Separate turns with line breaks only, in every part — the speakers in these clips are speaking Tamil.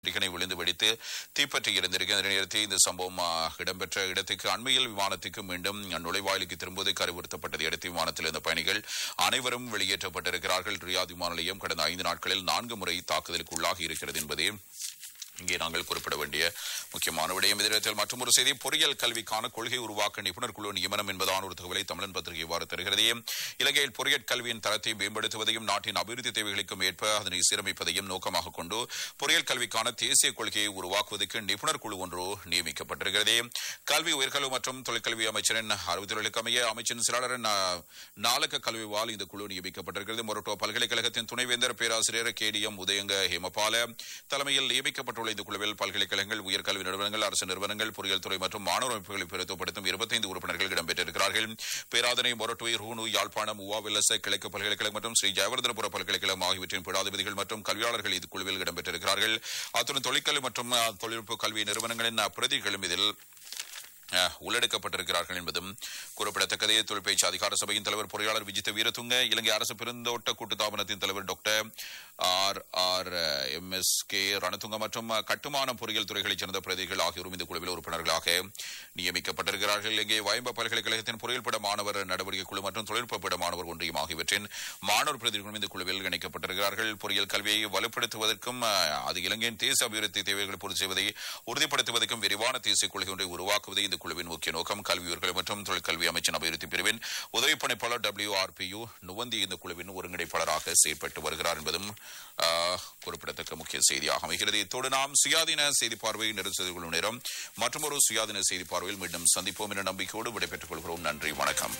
இடிகனை விழுந்து வெடித்து தீப்பற்றி இருந்திருக்கு அதே நேரத்தில் இந்த சம்பவம் ஆ, இடம்பெற்ற இடத்துக்கு அண்மையில் விமானத்துக்கு மீண்டும் நுழைவாயிலுக்கு திரும்புவதற்கு அறிவுறுத்தப்பட்டதை அடுத்து விமானத்தில் இருந்த பயணிகள் அனைவரும் வெளியேற்றப்பட்டிருக்கிறார்கள் ரியாத் விமான நிலையம் கடந்த ஐந்து நாட்களில் நான்கு முறை தாக்குதலுக்கு உள்ளாகி இருக்கிறது என்பதே இங்கே நாங்கள் குறிப்பிட வேண்டிய முக்கியமான விடயம் எதிரத்தில் மற்றொரு செய்தி பொறியியல் கல்விக்கான கொள்கை உருவாக்க நிபுணர் குழு நியமனம் என்பதான ஒரு தகவலை தமிழன் பத்திரிகை இவ்வாறு தருகிறது இலங்கையில் பொறியியல் கல்வியின் தரத்தை மேம்படுத்துவதையும் நாட்டின் அபிவிருத்தி தேவைகளுக்கும் ஏற்ப அதனை சீரமைப்பதையும் நோக்கமாக கொண்டு பொறியியல் கல்விக்கான தேசிய கொள்கையை உருவாக்குவதற்கு நிபுணர் குழு ஒன்று நியமிக்கப்பட்டிருக்கிறது கல்வி உயர்கல்வி மற்றும் தொழிற்கல்வி அமைச்சரின் அறிவுறுத்தலுக்கு அமைய அமைச்சின் செயலாளர் நா- நாலக கல்விவால் இந்த குழு நியமிக்கப்பட்டிருக்கிறது மொரட்டோ பல்கலைக்கழகத்தின் துணைவேந்தர் பேராசிரியர் K T M Udayanga Hemapala தலைமையில் நியமிக்கப்பட்டுள்ள இந்த குழுவில் பல்கலைக்கழகங்கள் உயர்கல்வி நிறுவனங்கள் அரசு நிறுவனங்கள் பொறியியல் துறை மற்றும் மாணவர் அமைப்புகளை பிரதித்துவப்படுத்தும் இருபத்தைந்து உறுப்பினர்கள் இடம்பெற்றிருக்கிறார்கள் பேராதனை மொரட்டுவை ரூனு யாழ்ப்பாணம் உவா வெல்லச கிழக்கு பல்கலைக்கழகம் மற்றும் ஸ்ரீ ஜெயவர்தனபுர பல்கலைக்கழகம் ஆகியவற்றின் பீடாதிபதிகள் மற்றும் கல்வியாளர்கள் இந்த குழுவில் இடம்பெற்றிருக்கிறார்கள் அத்துடன் தொழிற்கல்வி மற்றும் அஹ், தொழில்நுட்ப கல்வி நிறுவனங்களின் அஹ், பிரதிகளும் இதில் அஹ், உள்ளடக்கப்பட்டிருக்கிறார்கள் என்பதும் குறிப்பிடத்தக்கது தொழிற்பயிற்சி அதிகார சபையின் தலைவர் பொறியாளர் விஜித்த வீரதுங்க இலங்கை அரசு பெருந்தோட்ட கூட்டுத்தாபனத்தின் தலைவர் doctor R R M S K Ranatunga மற்றும் அஹ், கட்டுமான பொறியியல் துறைகளைச் சேர்ந்த பிரதிகள் ஆகியோரும் இந்த குழுவில் உறுப்பினர்களாக நியமிக்கப்பட்டிருக்கிறார்கள் இலங்கை வயம்ப பல்கலைக்கழகத்தின் பொறியியல் பட மாணவர் நடவடிக்கை குழு மற்றும் தொழில்நுட்ப பட மாணவர் ஒன்றியம் ஆகியவற்றின் மாணவர் பிரதிகளும் இந்த குழுவில் இணைக்கப்பட்டிருக்கிறார்கள் பொறியியல் கல்வியை வலுப்படுத்துவதற்கும் அஹ், அது இலங்கையின் தேச அபிவிருத்தி தேவைகளை பூர்த்தி செய்வதை உறுதிப்படுத்துவதற்கும் விரிவான தேசிய கொள்கை ஒன்றை உருவாக்குவதே இந்த குழுவின் முக்கிய நோக்கம் கல்வி உயர்கல்வி மற்றும் தொழிற்கல்வி அமைச்சின் அபிவிருத்தி பிரிவின் உதவி பணிப்பாளர் டபிள்யூ ஆர்பியு நுவந்தி இந்த குழுவின் ஒருங்கிணைப்பாளராக செயற்பட்டு வருகிறார் என்பதும் ஆஹ், குறிப்பிடத்தக்க முக்கிய செய்தியாக அமைகிறது இத்தோடு நாம் சுயாதீன செய்தி பார்வையை நிறைவு செய்து கொள்ளும் நேரம் மற்றொரு சுயாதீன செய்தி பார்வையில் மீண்டும் சந்திப்போம் என்ற நம்பிக்கையோடு விடைபெற்றுக் கொள்கிறோம் நன்றி வணக்கம்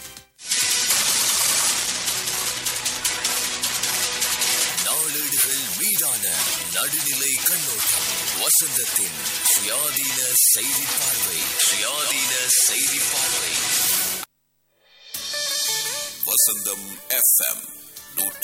நாளேடுகள் மீதான நடுநிலை கண்ணோட்டம் வசந்தத்தின் சுயாதீன செய்தி பார்வை சுயாதீன செய்தி பார்வை வசந்தம் எஃப்எம் நூற்று